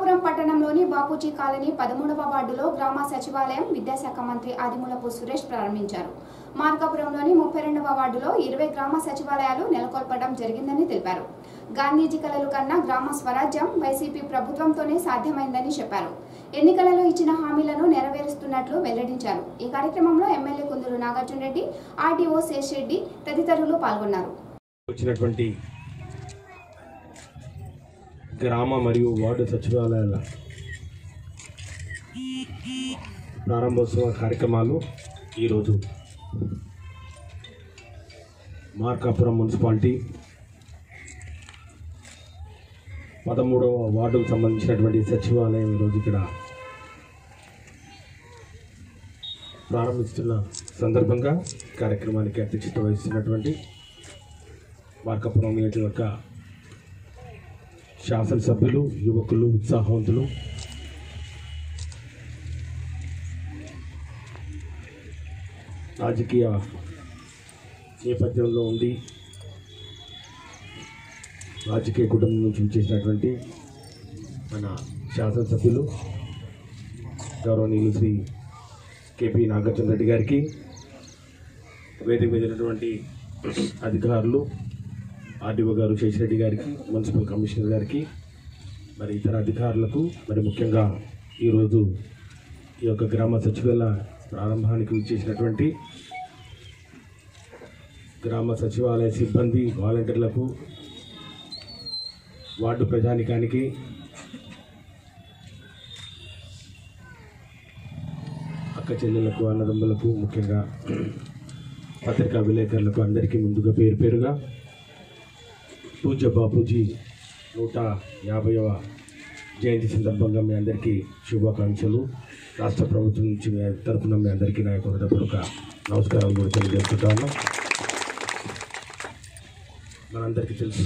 మార్కాపురం పట్టణంలోని బాపూజీ కాలనీ పదమూడవ వార్డులో గ్రామ సచివాలయం విద్యాశాఖ మంత్రి ఆదిమూలపు సురేష్ ప్రారంభించారు మార్కాపురంలోని ముప్పై రెండవ వార్డులో ఇరవై గ్రామ సచివాలయాలు నెలకొల్పడం జరిగిందని తెలిపారు గాంధీజీ కలలు కన్నా గ్రామ స్వరాజ్యం వైసీపీ ప్రభుత్వంతోనే సాధ్యమైందని చెప్పారు ఎన్నికలలో ఇచ్చిన హామీలను నెరవేరుస్తున్నట్లు వెల్లడించారు ఈ కార్యక్రమంలో ఎమ్మెల్యే కుందూరు నాగార్జున రెడ్డి ఆర్డీఓ శేషరెడ్డి తదితరులు పాల్గొన్నారు వచ్చినటువంటి గ్రామ మరియు వార్డు సచివాలయాల ప్రారంభోత్సవ కార్యక్రమాలు ఈరోజు మార్కాపురం మున్సిపాలిటీ పదమూడవ వార్డుకు సంబంధించినటువంటి సచివాలయం ఈరోజు ఇక్కడ ప్రారంభిస్తున్న సందర్భంగా కార్యక్రమానికి అధ్యక్షత వహిస్తున్నటువంటి మార్కాపురం నియోజకవర్గ శాసనసభ్యులు యువకులు ఉత్సాహవంతులు రాజకీయ నేపథ్యంలో ఉండి రాజకీయ కుటుంబం నుంచి చేసినటువంటి మన శాసనసభ్యులు గౌరవనీయులు శ్రీ కేపీ నాగార్జున రెడ్డి గారికి వేదిక మీద ఉన్నటువంటి అధికారులు ఆర్డీఓ గారు శేషిరెడ్డి గారికి మున్సిపల్ కమిషనర్ గారికి మరి ఇతర అధికారులకు మరి ముఖ్యంగా ఈరోజు ఈ యొక్క గ్రామ సచివాలయ ప్రారంభానికి ఇచ్చేసినటువంటి గ్రామ సచివాలయ సిబ్బంది వాలంటీర్లకు వార్డు ప్రజానికానికి అక్క చెల్లెలకు అన్నదమ్ములకు ముఖ్యంగా పత్రికా విలేకరులకు అందరికీ ముందుగా పేరు పేరుగా పూజ్య బాపూజీ నూట యాభైవ జయంతి సందర్భంగా మీ అందరికీ శుభాకాంక్షలు రాష్ట్ర ప్రభుత్వం నుంచి మీ తరఫున మీ అందరికీ నా యొక్క హృదయపూర్వక నమస్కారాలు కూడా తెలియజేస్తున్నాను మనందరికీ తెలుసు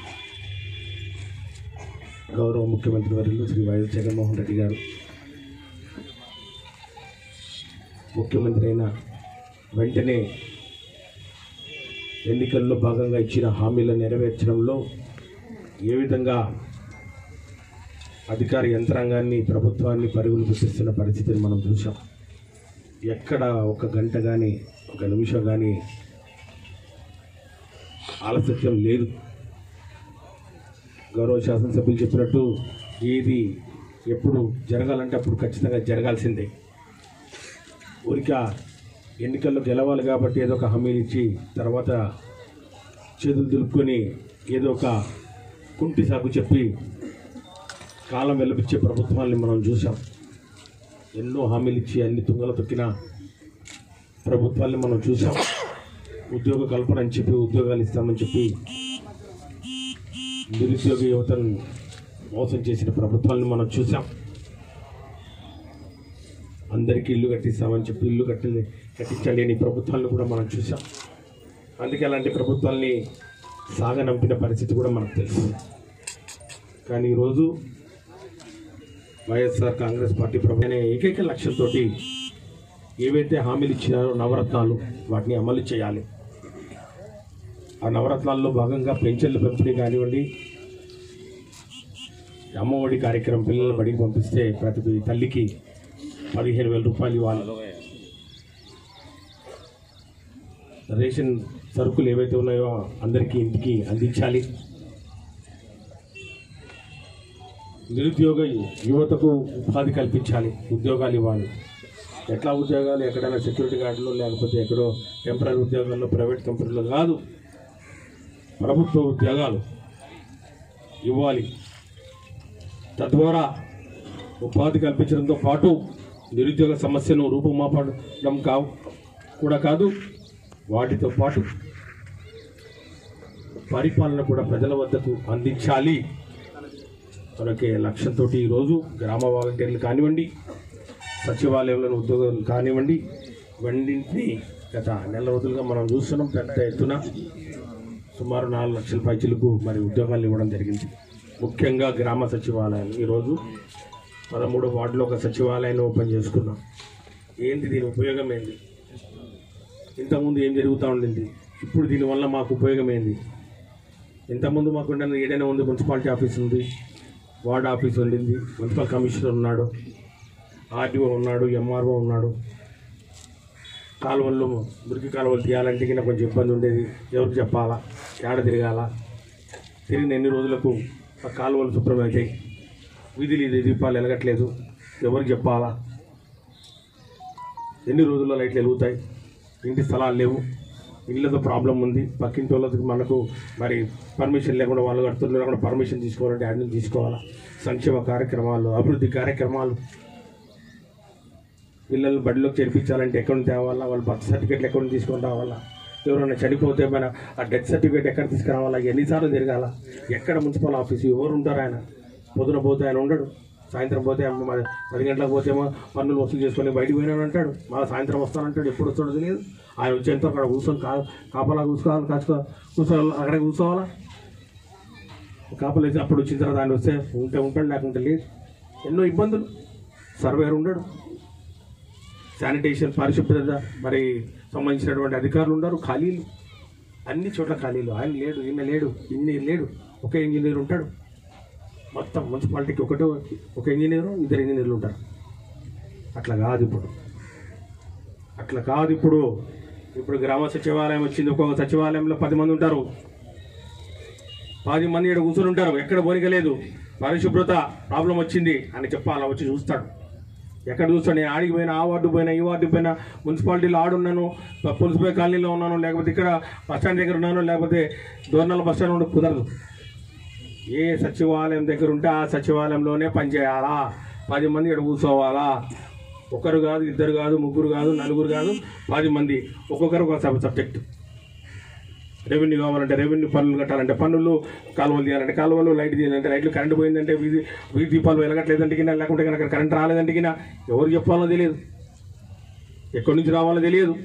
గౌరవ ముఖ్యమంత్రి వర్యులు శ్రీ వైఎస్ జగన్మోహన్ రెడ్డి గారు ముఖ్యమంత్రి అయిన వెంటనే ఎన్నికల్లో భాగంగా ఇచ్చిన హామీలను నెరవేర్చడంలో ఏ విధంగా అధికార యంత్రాంగాన్ని ప్రభుత్వాన్ని పరుగులు పెట్టిస్తున్న పరిస్థితిని మనం చూసాం ఎక్కడ ఒక గంట కానీ ఒక నిమిషం కానీ ఆలస్యం లేదు గౌరవ శాసనసభ్యులు చెప్పినట్టు ఏది ఎప్పుడు జరగాలంటే అప్పుడు ఖచ్చితంగా జరగాల్సిందే ఊరిక ఎన్నికల్లో గెలవాలి కాబట్టి ఏదో ఒక హామీలు ఇచ్చి తర్వాత చేతులు దులుపుకొని ఏదో ఒక కుంటి సాగు చెప్పి కాలం వెలిపించే ప్రభుత్వాన్ని మనం చూసాం ఎన్నో హామీలు ఇచ్చి అన్ని తుంగలు తొక్కిన ప్రభుత్వాన్ని మనం చూసాం ఉద్యోగ కల్పన అని చెప్పి ఉద్యోగాలు ఇస్తామని చెప్పి నిరుద్యోగ యువతను మోసం చేసిన ప్రభుత్వాన్ని మనం చూసాం అందరికీ ఇల్లు కట్టిస్తామని చెప్పి ఇల్లు కట్టి కట్టించలేని ప్రభుత్వాలను కూడా మనం చూసాం అందుకే అలాంటి ప్రభుత్వాల్ని సాగనంపిన పరిస్థితి కూడా మనకు తెలుసు కానీ ఈరోజు వైఎస్ఆర్ కాంగ్రెస్ పార్టీ ప్రభుత్వం అనే ఏకైక లక్ష్యంతో ఏవైతే హామీలు ఇచ్చినారో నవరత్నాలు వాటిని అమలు చేయాలి ఆ నవరత్నాల్లో భాగంగా పెన్షన్లు పెంపిణీ కానివ్వండి అమ్మఒడి కార్యక్రమం పిల్లలు బడికి పంపిస్తే ప్రతి తల్లికి పదిహేను వేల రూపాయలు ఇవ్వాలి రేషన్ సరుకులు ఏవైతే ఉన్నాయో అందరికీ ఇంటికి అందించాలి నిరుద్యోగ యువతకు ఉపాధి కల్పించాలి ఉద్యోగాలు ఇవ్వాలి ఎట్లా ఉద్యోగాలు ఎక్కడైనా సెక్యూరిటీ గార్డులో లేకపోతే ఎక్కడో టెంపరీ ఉద్యోగాల్లో ప్రైవేట్ కంపెనీలో కాదు ప్రభుత్వ ఉద్యోగాలు ఇవ్వాలి తద్వారా ఉపాధి కల్పించడంతో పాటు నిరుద్యోగ సమస్యను రూపుమాపడం కావు కూడా కాదు వాటితో పాటు పరిపాలన కూడా ప్రజల వద్దకు అందించాలి మనకి లక్ష్యంతో ఈరోజు గ్రామ వాలంటీర్లు కానివ్వండి సచివాలయంలో ఉద్యోగాలు కానివ్వండి ఇవన్నింటినీ గత నెల రోజులుగా మనం చూస్తున్నాం పెద్ద ఎత్తున సుమారు నాలుగు లక్షల పైచులకు మరి ఉద్యోగాలు ఇవ్వడం జరిగింది ముఖ్యంగా గ్రామ సచివాలయాలు ఈరోజు పదమూడు వార్డులో ఒక సచివాలయాన్ని ఓపెన్ చేసుకున్నాం ఏంటి దీని ఉపయోగం ఏంది ఇంతకుముందు ఏం జరుగుతూ ఉండింది ఇప్పుడు దీనివల్ల మాకు ఉపయోగం ఏంది ఇంతకుముందు మాకు ఉండని ఏదైనా ఉంది మున్సిపాలిటీ ఆఫీస్ ఉంది వార్డ్ ఆఫీస్ ఉండింది మున్సిపల్ కమిషనర్ ఉన్నాడు ఆర్డీఓ ఉన్నాడు ఎంఆర్ఓ ఉన్నాడు కాలువల్లో మురికి కాలువలు తీయాలంటే కింద కొంచెం ఇబ్బంది ఉండేది ఎవరికి చెప్పాలా ఏడ తిరగాల తిరిగిన ఎన్ని రోజులకు ఆ కాలువలు శుభ్రమవుతాయి వీధులు ఇది దీపాలు వెలగట్లేదు ఎవరికి చెప్పాలా ఎన్ని రోజుల్లో లైట్లు వెలుగుతాయి ఇంటి స్థలాలు లేవు ఇళ్ళతో ప్రాబ్లం ఉంది పక్కింటి వాళ్ళకి మనకు మరి పర్మిషన్ లేకుండా వాళ్ళు కడుతున్నారు లేకుండా పర్మిషన్ తీసుకోవాలంటే అడ్మిన్ తీసుకోవాలా సంక్షేమ కార్యక్రమాలు అభివృద్ధి కార్యక్రమాలు పిల్లలు బడిలోకి చేర్పించాలంటే ఎక్కడ నుంచి తేవాలా వాళ్ళు బర్త్ సర్టిఫికేట్లు ఎక్కడ నుంచి తీసుకొని రావాలా ఎవరైనా చనిపోతే మన ఆ డెత్ సర్టిఫికేట్ ఎక్కడ తీసుకురావాలా ఎన్నిసార్లు తిరగాల ఎక్కడ మున్సిపల్ ఆఫీసు ఎవరు ఉంటారు ఆయన పొద్దున పోతే ఆయన ఉండడు సాయంత్రం పోతే అమ్మ మరి పది గంటలకు పోతేమో పన్నులు వసూలు చేసుకొని బయటికి పోయినాడు అంటాడు మళ్ళీ సాయంత్రం వస్తానంటాడు ఎప్పుడు వస్తాడో తెలియదు ఆయన వచ్చేంత అక్కడ కూర్చొని కా కాపలా కూర్చోవాలి కాచుకో కూర్చోవాలి అక్కడే కూర్చోవాలా కాపలు వేసి అప్పుడు వచ్చిన తర్వాత ఆయన వస్తే ఉంటే ఉంటాడు లేకుంటే లేదు ఎన్నో ఇబ్బందులు సర్వేర్ ఉండడు శానిటేషన్ పరిశుభ్రత మరి సంబంధించినటువంటి అధికారులు ఉన్నారు ఖాళీలు అన్ని చోట్ల ఖాళీలు ఆయన లేడు ఈయన లేడు ఇన్ని లేడు ఒక ఇంజనీర్ ఉంటాడు మొత్తం మున్సిపాలిటీకి ఒకటే ఒక ఇంజనీరు ఇద్దరు ఇంజనీర్లు ఉంటారు అట్లా కాదు ఇప్పుడు అట్లా కాదు ఇప్పుడు ఇప్పుడు గ్రామ సచివాలయం వచ్చింది ఒక్కొక్క సచివాలయంలో పది మంది ఉంటారు పది మంది ఇక్కడ కూర్చొని ఉంటారు ఎక్కడ పోనికలేదు పరిశుభ్రత ప్రాబ్లం వచ్చింది అని చెప్పాలా వచ్చి చూస్తాడు ఎక్కడ చూస్తాను నేను ఆడికి పోయినా ఆ వార్డు పోయినా ఈ వార్డు పోయినా మున్సిపాలిటీలో ఆడున్నాను పులిసిపోయి కాలనీలో ఉన్నాను లేకపోతే ఇక్కడ బస్ స్టాండ్ దగ్గర ఉన్నాను లేకపోతే దోర్నల బస్ స్టాండ్ ఉండి కుదరదు ఏ సచివాలయం దగ్గర ఉంటే ఆ సచివాలయంలోనే పనిచేయాలా పది మంది ఇక్కడ కూర్చోవాలా ఒకరు కాదు ఇద్దరు కాదు ముగ్గురు కాదు నలుగురు కాదు పది మంది ఒక్కొక్కరు ఒక సబ్ సబ్జెక్ట్ రెవెన్యూ కావాలంటే రెవెన్యూ పన్నులు కట్టాలంటే పన్నులు కాలువలు తీయాలంటే కాలువలు లైట్ తీయాలంటే లైట్లు కరెంట్ పోయిందంటే వీధి వీధి దీపాలు వెలగట్లేదంటే కింద లేకుంటే కనుక కరెంట్ రాలేదంటే కింద ఎవరు చెప్పాలో తెలియదు ఎక్కడి నుంచి రావాలో తెలియదు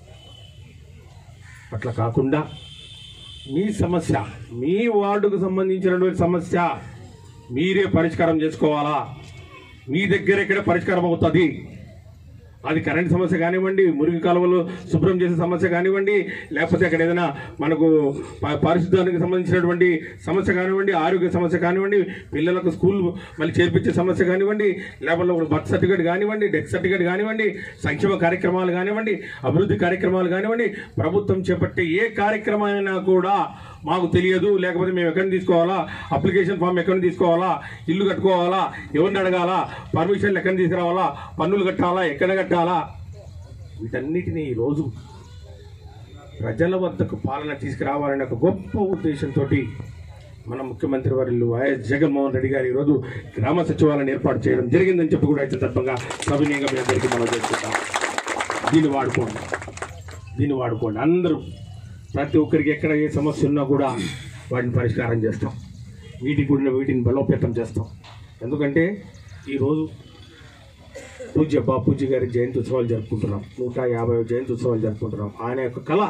అట్లా కాకుండా మీ సమస్య మీ వార్డుకు సంబంధించినటువంటి సమస్య మీరే పరిష్కారం చేసుకోవాలా మీ దగ్గర ఎక్కడ పరిష్కారం అవుతుంది అది కరెంట్ సమస్య కానివ్వండి మురికి కాలువలు శుభ్రం చేసే సమస్య కానివ్వండి లేకపోతే అక్కడ ఏదైనా మనకు ప- పారిశుద్ధ్యానికి సంబంధించినటువంటి సమస్య కానివ్వండి ఆరోగ్య సమస్య కానివ్వండి పిల్లలకు స్కూల్ మళ్ళీ చేర్పించే సమస్య కానివ్వండి లేకపోతే బర్త్ సర్టిఫికేట్ కానివ్వండి డెత్ సర్టిఫికేట్ కానివ్వండి సంక్షేమ కార్యక్రమాలు కానివ్వండి అభివృద్ధి కార్యక్రమాలు కానివ్వండి ప్రభుత్వం చేపట్టే ఏ కార్యక్రమైనా కూడా మాకు తెలియదు లేకపోతే మేము ఎక్కడ తీసుకోవాలా అప్లికేషన్ ఫామ్ ఎక్కడ తీసుకోవాలా ఇల్లు కట్టుకోవాలా ఎవరిని అడగాలా పర్మిషన్లు ఎక్కడ తీసుకురావాలా పన్నులు కట్టాలా ఎక్కడ కట్టాలా వీటన్నిటిని ఈరోజు ప్రజల వద్దకు పాలన తీసుకురావాలనే ఒక గొప్ప ఉద్దేశంతో మన ముఖ్యమంత్రి వర్యులు వైఎస్ జగన్మోహన్ రెడ్డి గారు ఈరోజు గ్రామ సచివాలయాన్ని ఏర్పాటు చేయడం జరిగిందని చెప్పి కూడా ఈ సందర్భంగా సవినీయంగా మీ అందరికీ మనం చేసుకుంటాం దీన్ని వాడుకోండి దీన్ని వాడుకోండి అందరూ ప్రతి ఒక్కరికి ఎక్కడ ఏ సమస్య ఉన్నా కూడా వాటిని పరిష్కారం చేస్తాం వీటికి కూడా వీటిని బలోపేతం చేస్తాం ఎందుకంటే ఈరోజు పూజ్య బాపూజీ గారి జయంతి ఉత్సవాలు జరుపుకుంటున్నాం నూట యాభై జయంతి ఉత్సవాలు జరుపుకుంటున్నాం ఆయన యొక్క కళ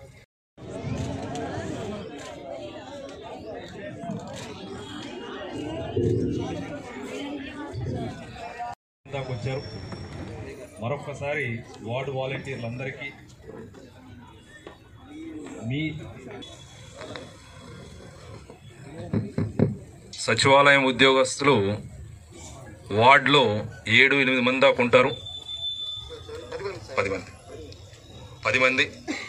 దాకా వచ్చారు మరొక్కసారి వార్డు వాలంటీర్లందరికీ మీ సచివాలయం ఉద్యోగస్తులు వార్డులో ఏడు ఎనిమిది మంది దాకా ఉంటారు పది మంది పది మంది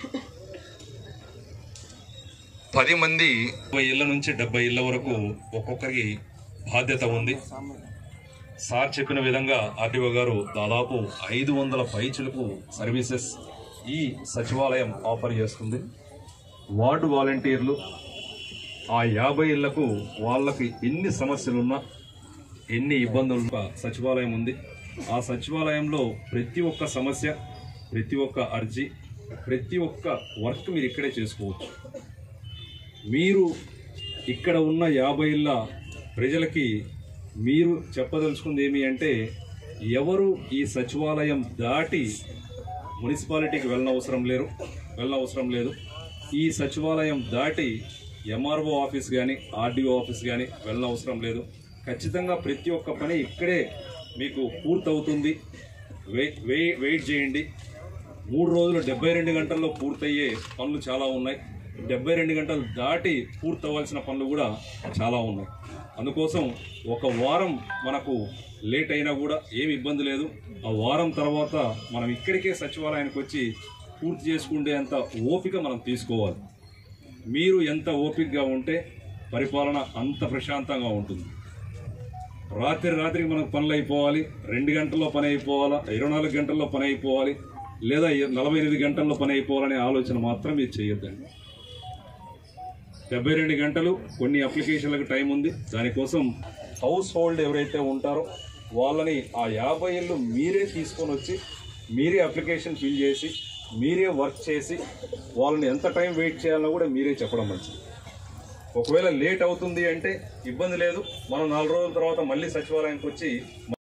పది మంది ఇరవై ఇళ్ళ నుంచి డెబ్బై ఇళ్ళ వరకు ఒక్కొక్కరికి బాధ్యత ఉంది సార్ చెప్పిన విధంగా ఆర్టీఓ గారు దాదాపు ఐదు వందల పైచులకు సర్వీసెస్ ఈ సచివాలయం ఆఫర్ చేస్తుంది వార్డు వాలంటీర్లు ఆ యాభై ఇళ్లకు వాళ్ళకి ఎన్ని సమస్యలున్నా ఎన్ని ఇబ్బందులు సచివాలయం ఉంది ఆ సచివాలయంలో ప్రతి ఒక్క సమస్య ప్రతి ఒక్క అర్జీ ప్రతి ఒక్క వర్క్ మీరు ఇక్కడే చేసుకోవచ్చు మీరు ఇక్కడ ఉన్న యాభై ఇళ్ళ ప్రజలకి మీరు చెప్పదలుచుకుంది ఏమి అంటే ఎవరు ఈ సచివాలయం దాటి మున్సిపాలిటీకి వెళ్ళనవసరం లేరు వెళ్ళనవసరం లేదు ఈ సచివాలయం దాటి ఎంఆర్ఓ ఆఫీస్ కానీ ఆర్డీఓ ఆఫీస్ కానీ వెళ్ళనవసరం లేదు ఖచ్చితంగా ప్రతి ఒక్క పని ఇక్కడే మీకు పూర్తవుతుంది వెయిట్ వెయిట్ వెయిట్ చేయండి మూడు రోజులు డెబ్బై రెండు గంటల్లో పూర్తయ్యే పనులు చాలా ఉన్నాయి డెబ్బై రెండు గంటలు దాటి పూర్తవ్వాల్సిన పనులు కూడా చాలా ఉన్నాయి అందుకోసం ఒక వారం మనకు లేట్ అయినా కూడా ఏమి ఇబ్బంది లేదు ఆ వారం తర్వాత మనం ఇక్కడికే సచివాలయానికి వచ్చి పూర్తి చేసుకునే అంత ఓపిక మనం తీసుకోవాలి మీరు ఎంత ఓపికగా ఉంటే పరిపాలన అంత ప్రశాంతంగా ఉంటుంది రాత్రి రాత్రికి మనకు పనులు అయిపోవాలి రెండు గంటల్లో పని అయిపోవాలా ఇరవై నాలుగు గంటల్లో పని అయిపోవాలి లేదా నలభై ఎనిమిది గంటల్లో పని అయిపోవాలనే ఆలోచన మాత్రం మీరు చేయొద్దండి డెబ్బై రెండు గంటలు కొన్ని అప్లికేషన్లకు టైం ఉంది దానికోసం హౌస్ హోల్డ్ ఎవరైతే ఉంటారో వాళ్ళని ఆ యాభై ఏళ్ళు మీరే తీసుకొని వచ్చి మీరే అప్లికేషన్ ఫిల్ చేసి మీరే వర్క్ చేసి వాళ్ళని ఎంత టైం వెయిట్ చేయాలో కూడా మీరే చెప్పడం మంచిది ఒకవేళ లేట్ అవుతుంది అంటే ఇబ్బంది లేదు మనం నాలుగు రోజుల తర్వాత మళ్ళీ సచివాలయానికి వచ్చి